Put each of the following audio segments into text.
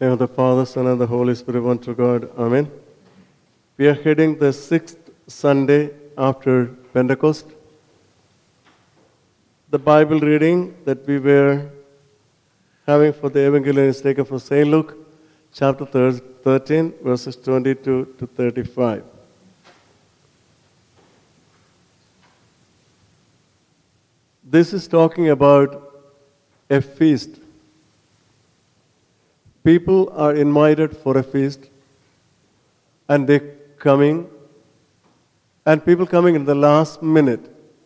name of the Father, Son, and the Holy Spirit, one true God. Amen. We are heading the sixth Sunday after Pentecost. The Bible reading that we were having for the Evangelium is taken from St. Luke, chapter thir- 13, verses 22 to 35. This is talking about a feast. People are invited for a feast and they coming and people coming in the last minute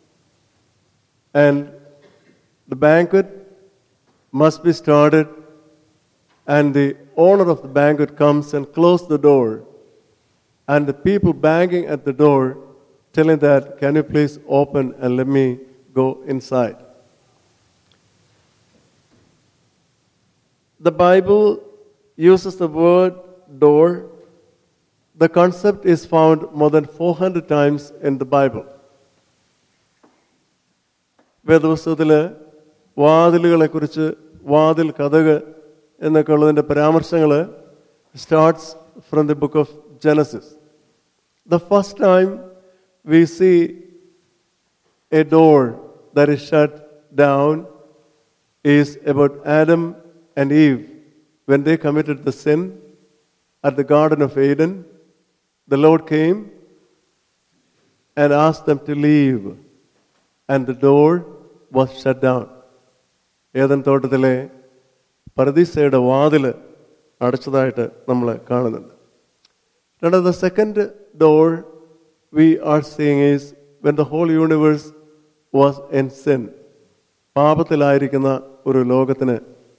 and the banquet must be started and the owner of the banquet comes and closes the door and the people banging at the door telling that can you please open and let me go inside the bible uses the word door the concept is found more than 400 times in the bible വേദപുസ്തകത്തിൽ വാതിലുകളെക്കുറിച്ച് വാതിൽ കഥക് എന്നൊക്കെ ഉള്ളതിൻ്റെ പരാമർശങ്ങൾ starts from the book of Genesis the first time we see a door that is shut down is about Adam and Eve when they committed the sin at the Garden of Eden, the Lord came and asked them to leave, and the door was shut down. Eden തോട്ടത്തിലെ പരദീസയുടെ വാതിൽ അടച്ചതായിട്ട് നമ്മൾ കാണുന്നുണ്ട് രണ്ടാമത് the second door we are seeing is when the whole universe was in sin പാപത്തിലായിരിക്കുന്ന ഒരു ലോകത്തിന്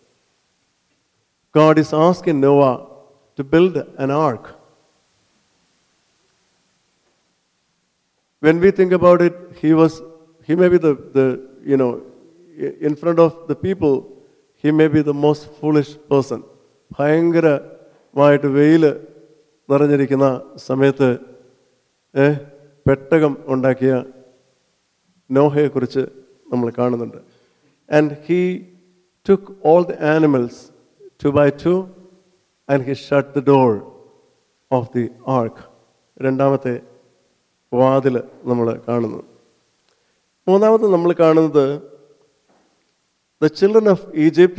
God is asking Noah to build an ark. When we think about it, he was, he may be the, the, you know, in front of the people, he may be the most foolish person. ഭയങ്കരമായിട്ട് വെയിൽ നിറഞ്ഞിരിക്കുന്ന സമയത്ത് ഏ, പെട്ടകം ഉണ്ടാക്കിയ നോഹയെക്കുറിച്ച് നമ്മൾ കാണുന്നുണ്ട് and he took all the animals two by two and he shut the door of the ark രണ്ടാമത്തെ വാതിൽ നമ്മൾ കാണുന്നു മൂന്നാമത് നമ്മൾ കാണുന്നത് the children of Egypt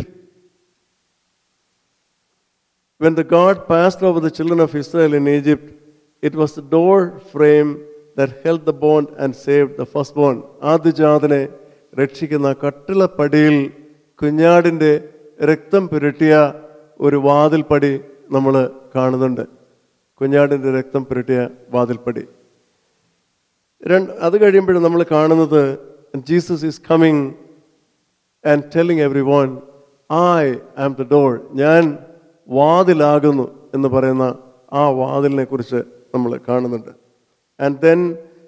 when the God passed over the children of Israel in Egypt, it was the door frame that held the bond and saved the firstborn. ആദ്യജാതനെ രക്ഷിക്കുന്ന കട്ടിളപ്പടിയിൽ കുഞ്ഞാടിൻ്റെ രക്തം പുരട്ടിയ ഒരു വാതിൽപ്പടി നമ്മൾ കാണുന്നുണ്ട് കുഞ്ഞാടിൻ്റെ രക്തം പുരട്ടിയ വാതിൽപ്പടി രണ്ട് അത് കഴിയുമ്പോൾ നമ്മൾ കാണുന്നത് Jesus is coming and telling everyone I am the door ഞാൻ വാതിലാകുന്നു എന്ന് പറയുന്ന ആ വാതിലിനെ കുറിച്ച് നമ്മൾ കാണുന്നുണ്ട് ആൻഡ് ദെൻ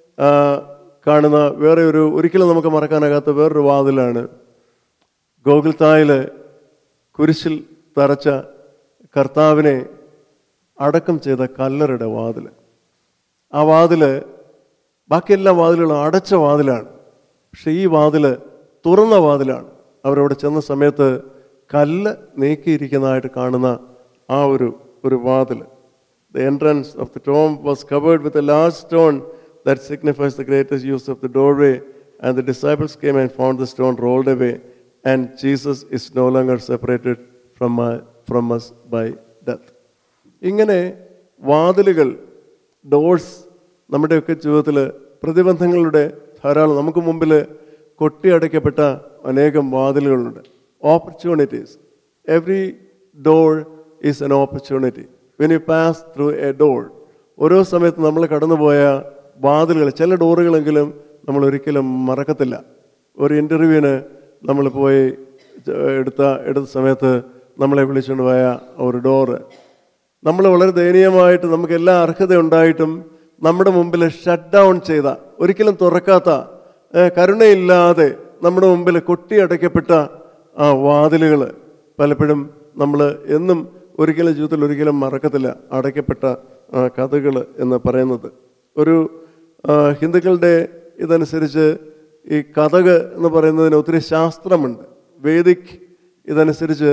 കാണുന്ന വേറെ ഒരു ഒരിക്കലും നമുക്ക് മറക്കാനാകാത്ത വേറൊരു വാതിലാണ് ഗോകുൽത്തായിൽ കുരിശിൽ തറച്ച കർത്താവിനെ അടക്കം ചെയ്ത കല്ലറുടെ വാതിൽ ആ വാതില് ബാക്കി എല്ലാ വാതിലുകളും അടച്ച വാതിലാണ് പക്ഷെ ഈ വാതില് തുറന്ന വാതിലാണ് അവരവിടെ ചെന്ന സമയത്ത് കല്ല് നീക്കിയിരിക്കുന്നതായിട്ട് കാണുന്ന ആ ഒരു ഒരു വാതിൽ the entrance of the tomb was covered with a large stone that signifies the greatest use of the doorway and the disciples came and found the stone rolled away and Jesus is no longer separated from from us by death ഇങ്ങനെ വാതിലുകൾ doors നമ്മുടെയൊക്കെ ജീവിതത്തിൽ പ്രതിബന്ധങ്ങളുടെ ധാരാളം നമുക്ക് മുമ്പിൽ കൊട്ടിയടയ്ക്കപ്പെട്ട അനേകം വാതിലുകളുണ്ട് opportunities every door is an opportunity when you pass through a door ഓരോ സമയത്ത് നമ്മൾ കടന്നുപോയ വാതിലുകൾ ചില ഡോറുകളെങ്കിലും നമ്മൾ ഒരിക്കലും മറക്കത്തില്ല ഒരു ഇൻ്റർവ്യൂവിന് നമ്മൾ പോയി എടുത്ത എടുത്ത സമയത്ത് നമ്മളെ വിളിച്ചുകൊണ്ട് പോയ ഒരു ഡോറ് നമ്മൾ വളരെ ദയനീയമായിട്ട് നമുക്ക് എല്ലാ അർഹത ഉണ്ടായിട്ടും നമ്മുടെ മുമ്പിൽ ഷട്ട് ഡൗൺ ചെയ്ത ഒരിക്കലും തുറക്കാത്ത ഏ, കരുണയില്ലാതെ നമ്മുടെ മുമ്പിൽ കൊട്ടിയടയ്ക്കപ്പെട്ട ആ വാതിലുകൾ പലപ്പോഴും നമ്മൾ എന്നും ഒരിക്കലും ജീവിതത്തിൽ ഒരിക്കലും മറക്കത്തില്ല അടയ്ക്കപ്പെട്ട കഥകൾ എന്ന് പറയുന്നത് ഒരു ആ, ഹിന്ദുക്കളുടെ ഇതനുസരിച്ച് ഈ കഥക് എന്ന് പറയുന്നതിന് ഒത്തിരി ശാസ്ത്രമുണ്ട് വേദിക് ഇതനുസരിച്ച്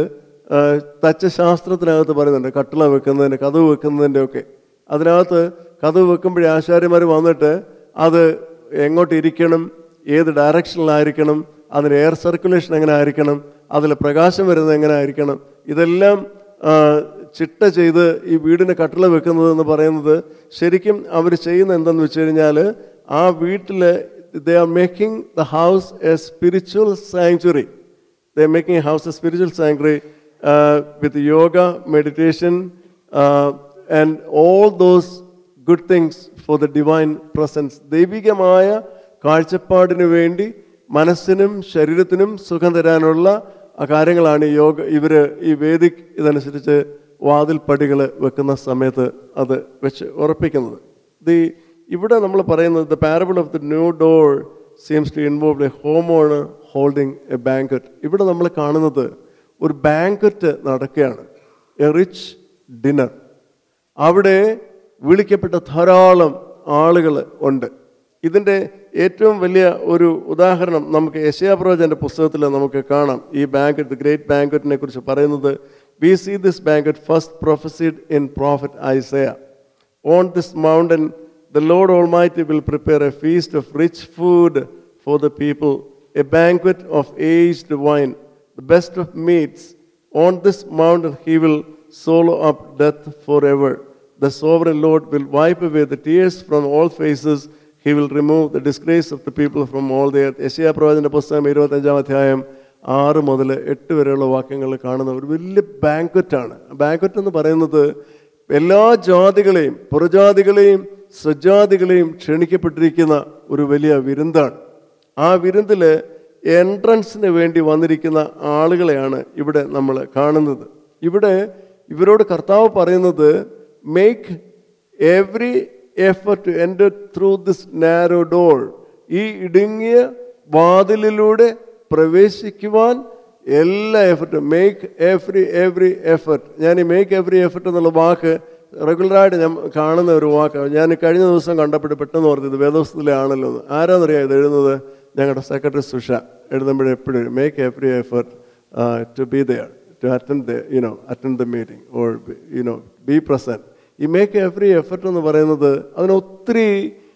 ആ, തച്ചശാസ്ത്രത്തിനകത്ത് പറയുന്നുണ്ട് കട്ടിള വെക്കുന്നതിൻ്റെ കഥവ് വെക്കുന്നതിൻ്റെ ഒക്കെ അതിനകത്ത് കഥവ് വെക്കുമ്പോഴേ ആശാര്യന്മാർ വന്നിട്ട് അത് എങ്ങോട്ട് ഇരിക്കണം ഏത് ഡയറക്ഷനിലായിരിക്കണം അതിന് എയർ സർക്കുലേഷൻ എങ്ങനെ ആയിരിക്കണം അതിൽ പ്രകാശം വരുന്നത് എങ്ങനെ ആയിരിക്കണം ഇതെല്ലാം ആ, ചിട്ട ചെയ്ത് ഈ വീടിന് കട്ടിള വെക്കുന്നത് എന്ന് പറയുന്നത് ശരിക്കും അവർ ചെയ്യുന്ന എന്തെന്ന് വെച്ച് കഴിഞ്ഞാൽ ആ വീട്ടിൽ they are making the house a spiritual sanctuary They're making a house a spiritual sanctuary uh, with yoga, meditation, uh, and all those good things for the divine presence. ദൈവികമായ കാഴ്ചപ്പാടിന് വേണ്ടി മനസ്സിനും ശരീരത്തിനും സുഖം തരാനുള്ള ആ കാര്യങ്ങളാണ് ഈ യോഗ ഇവര് ഈ വേദിക് ഇതനുസരിച്ച് വാതിൽ പടികൾ വെക്കുന്ന സമയത്ത് അത് വെച്ച് ഉറപ്പിക്കുന്നത് ദി ഇവിടെ നമ്മൾ പറയുന്നത് the parable of the new door seems to involve a homeowner holding a banquet ഇവിടെ നമ്മൾ കാണുന്നത് ഒരു ബാങ്കറ്റ് നടക്കുകയാണ് എ റിച്ച് ഡിന്നർ അവിടെ വിളിക്കപ്പെട്ട ധാരാളം ആളുകൾ ഉണ്ട് ഇതിൻ്റെ ഏറ്റവും വലിയ ഒരു ഉദാഹരണം നമുക്ക് യശയാപ്രവചൻ്റെ പുസ്തകത്തിൽ നമുക്ക് കാണാം ഈ ബാങ്കറ്റ് ഗ്രേറ്റ് ബാങ്കറ്റിനെ കുറിച്ച് പറയുന്നത് we see this banquet first prophesied in prophet Isaiah On this mountain, the Lord Almighty will prepare a feast of rich food for the people, a banquet of aged wine, the best of meats. On this mountain, He will swallow up death forever. The sovereign Lord will wipe away the tears from all faces. He will remove the disgrace of the people from all the earth. യശയാ പ്രവചന പുസ്തകം ഇരുപത്തഞ്ചാം അധ്യായം ആറ് മുതൽ എട്ട് വരെയുള്ള വാക്യങ്ങൾ കാണുന്ന ഒരു വലിയ ബാങ്ക്വറ്റാണ് ബാങ്ക്വറ്റ് എന്ന് പറയുന്നത് എല്ലാ ജാതികളെയും പുറജാതികളെയും സ്വജാതികളെയും ക്ഷണിക്കപ്പെട്ടിരിക്കുന്ന ഒരു വലിയ വിരുന്താണ് ആ വിരുന്നിൽ എൻട്രൻസിന് വേണ്ടി വന്നിരിക്കുന്ന ആളുകളെയാണ് ഇവിടെ നമ്മൾ കാണുന്നത് ഇവിടെ ഇവരോട് കർത്താവ് പറയുന്നത് make every effort to enter through this narrow door ഈ ഇടുങ്ങിയ വാതിലിലൂടെ പ്രവേശിക്കുവാൻ എല്ലാ എഫർട്ടും മേക്ക് എവറി എവറി എഫർട്ട് ഞാൻ ഈ മേക്ക് എവറി എഫർട്ട് എന്നുള്ള വാക്ക് റെഗുലറായിട്ട് ഞാൻ കാണുന്ന ഒരു വാക്കാണ് ഞാൻ കഴിഞ്ഞ ദിവസം കണ്ടപ്പോൾ പെട്ടെന്ന് ഓർത്ത് ഇത് വേദോസ്തത്തിലെ ആണല്ലോ എന്ന് ആരാന്നറിയാം ഇത് എഴുതുന്നത് ഞങ്ങളുടെ സെക്രട്ടറി സുഷ എഴുതുമ്പോഴേ എപ്പോഴും make every effort to be there to attend the you know attend the meeting or you know be present ഈ മേക്ക് എവറി എഫർട്ട് എന്ന് പറയുന്നത് അതിന് ഒത്തിരി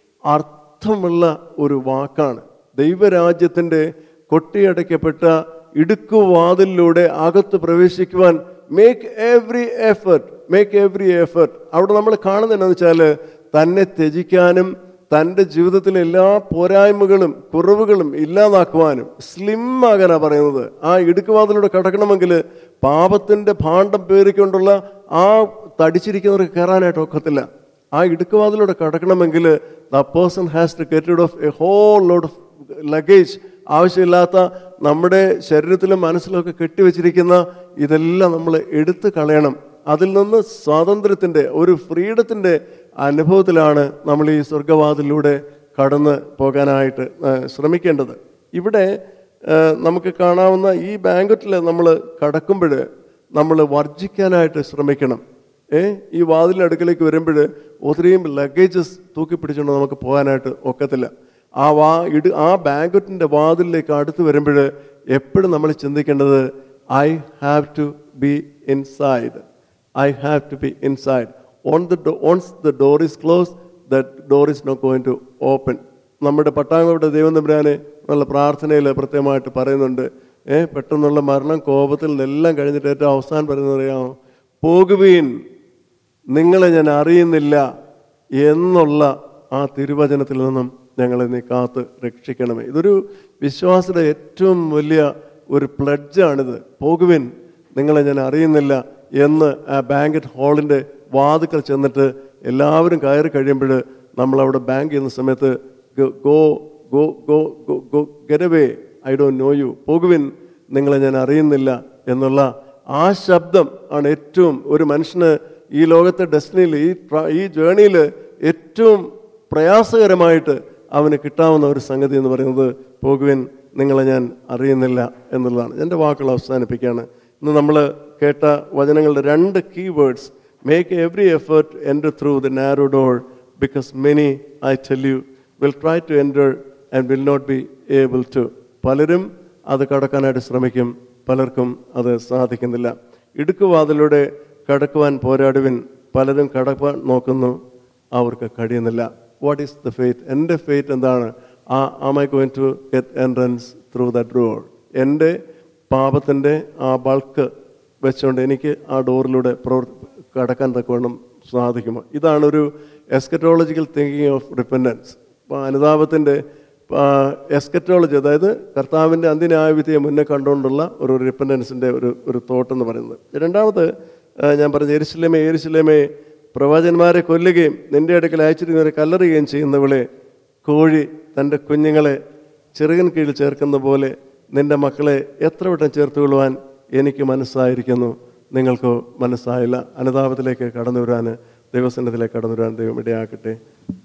അർത്ഥമുള്ള ഒരു വാക്കാണ് ദൈവരാജ്യത്തിൻ്റെ കൊട്ടിയടയ്ക്കപ്പെട്ട ഇടുക്കുവാതിലൂടെ അകത്ത് പ്രവേശിക്കുവാൻ make every effort make every effort അവിടെ നമ്മൾ കാണുന്നതെന്നു വെച്ചാൽ തന്നെ ത്യജിക്കാനും തൻ്റെ ജീവിതത്തിലെ എല്ലാ പോരായ്മകളും കുറവുകളും ഇല്ലാതാക്കുവാനും സ്ലിം ആകാനാ പറയുന്നത് ആ ഇടുക്കുവാതിലൂടെ കടക്കണമെങ്കിൽ പാപത്തിൻ്റെ ഭാണ്ഡം പേറിക്കൊണ്ടുള്ള ആ തടിച്ചിരിക്കുന്നവർക്ക് കയറാനായിട്ട് ഒക്കത്തില്ല ആ ഇടുക്കുവാതിലൂടെ കടക്കണമെങ്കിൽ the person has to get rid of a whole load of luggage ആവശ്യമില്ലാത്ത നമ്മുടെ ശരീരത്തിലും മനസ്സിലും ഒക്കെ കെട്ടിവെച്ചിരിക്കുന്ന ഇതെല്ലാം നമ്മൾ എടുത്തു കളയണം അതിൽ നിന്ന് സ്വാതന്ത്ര്യത്തിൻ്റെ ഒരു ഫ്രീഡത്തിൻ്റെ അനുഭവത്തിലാണ് നമ്മൾ ഈ സ്വർഗവാതിലൂടെ കടന്ന് പോകാനായിട്ട് ആ, ശ്രമിക്കേണ്ടത് ഇവിടെ ആ, നമുക്ക് കാണാവുന്ന ഈ ബാങ്കറ്റിൽ നമ്മൾ കടക്കുമ്പോൾ നമ്മൾ വർജിക്കാനായിട്ട് ശ്രമിക്കണം ഏ ഈ വാതിലിൻ്റെ അടുക്കലേക്ക് വരുമ്പോൾ ഒത്തിരിയും ലഗേജസ് തൂക്കി പിടിച്ചുകൊണ്ട് നമുക്ക് പോകാനായിട്ട് ഒക്കത്തില്ല ആ വാ ഇട് ആ ബാങ്കറ്റിൻ്റെ വാതിലിലേക്ക് അടുത്ത് വരുമ്പോൾ എപ്പോഴും നമ്മൾ ചിന്തിക്കേണ്ടത് I have to be inside I have to be inside on the once the door is close the door is not going to open നമ്മുടെ പട്ടാങ്കോട്ട് ദൈവം തമ്പുരാനെ ഉള്ള പ്രാർത്ഥനയിൽ പ്രത്യേകമായിട്ട് പറയുന്നുണ്ട് ഏ പെട്ടെന്നുള്ള മരണം കോപത്തിൽ നിന്നെല്ലാം കഴിഞ്ഞിട്ട് ഏറ്റവും അവസാനം പറയുന്നത് അറിയാമോ പോകുവീൻ നിങ്ങളെ ഞാൻ അറിയുന്നില്ല എന്നുള്ള ആ തിരുവചനത്തിൽ നിന്നും ഞങ്ങളെ നീ കാത്ത് രക്ഷിക്കണമേ ഇതൊരു വിശ്വാസയുടെ ഏറ്റവും വലിയ ഒരു പ്ലഡ്ജാണിത് പോകുവിൻ നിങ്ങളെ ഞാൻ അറിയുന്നില്ല എന്ന് ആ ബാങ്കറ്റ് ഹാളിൻ്റെ വാതുക്കൽ ചെന്നിട്ട് എല്ലാവരും കയറി കഴിയുമ്പോൾ നമ്മളവിടെ ബാങ്ക് ചെയ്യുന്ന സമയത്ത് go go go go go get away I don't know you പോകുവിൻ നിങ്ങളെ ഞാൻ അറിയുന്നില്ല എന്നുള്ള ആ ശബ്ദം ആണ് ഏറ്റവും ഒരു മനുഷ്യന് ഈ ലോകത്തെ ഡെസ്റ്റിനിയിൽ ഈ പ്ര- ഈ ജേണിയിൽ ഏറ്റവും പ്രയാസകരമായിട്ട് അവന് കിട്ടാവുന്ന ഒരു സംഗതി എന്ന് പറയുന്നത് പോകുവിൻ നിങ്ങളെ ഞാൻ അറിയുന്നില്ല എന്നുള്ളതാണ് എൻ്റെ വാക്കുകൾ അവസാനിപ്പിക്കുകയാണ് ഇന്ന് നമ്മൾ കേട്ട വചനങ്ങളുടെ രണ്ട് key words make every effort enter through the narrow door because many I tell you will try to enter and will not be able to പലരും അത് കടക്കാനായിട്ട് ശ്രമിക്കും പലർക്കും അത് സാധിക്കുന്നില്ല ഇടുക്കുവാതിലൂടെ കടക്കുവാൻ പോരാടുവിൻ പലരും കടക്കാൻ നോക്കുന്നു അവർക്ക് കഴിയുന്നില്ല വാട്ട് ഈസ് ദ ഫെയ്റ്റ് എൻ്റെ ഫെയ്റ്റ് എന്താണ് ah am I going to get entrance through that door എൻ്റെ പാപത്തിൻ്റെ ആ ബൾക്ക് വെച്ചുകൊണ്ട് എനിക്ക് ആ ഡോറിലൂടെ പ്രവർ കടക്കാൻ തക്കവണ്ണം സാധിക്കുമോ ഇതാണ് ഒരു എസ്കറ്റോളജിക്കൽ തിങ്കിങ് ഓഫ് റിപ്പൻഡൻസ് അനുതാപത്തിൻ്റെ എസ്കറ്റോളജി അതായത് കർത്താവിൻ്റെ അന്ത്യന്യായവിധിയെ മുന്നേ കണ്ടുകൊണ്ടുള്ള ഒരു റിപ്പൻഡൻസിൻ്റെ ഒരു ഒരു തോട്ട് എന്ന് പറയുന്നത് രണ്ടാമത് ആ, ഞാൻ പറഞ്ഞ എരിശിലേമേ എരിശിലേമേ പ്രവാചന്മാരെ കൊല്ലുകയും നിന്റെ അടുക്കൽ അയച്ചിരുന്നവരെ കല്ലെറുകയും ചെയ്യുന്നവളെ കോഴി തൻ്റെ കുഞ്ഞുങ്ങളെ ചെറുകൻ കീഴിൽ ചേർക്കുന്ന പോലെ നിന്റെ മക്കളെ എത്ര വട്ടം ചേർത്ത് കൊള്ളുവാൻ എനിക്ക് മനസ്സായിരിക്കുന്നു നിങ്ങൾക്ക് മനസ്സായില്ല അനുതാപത്തിലേക്ക് കടന്നു വരാൻ ദൈവസന്നത്തിലേക്ക് കടന്നു വരാൻ ദൈവം ഇടയാക്കട്ടെ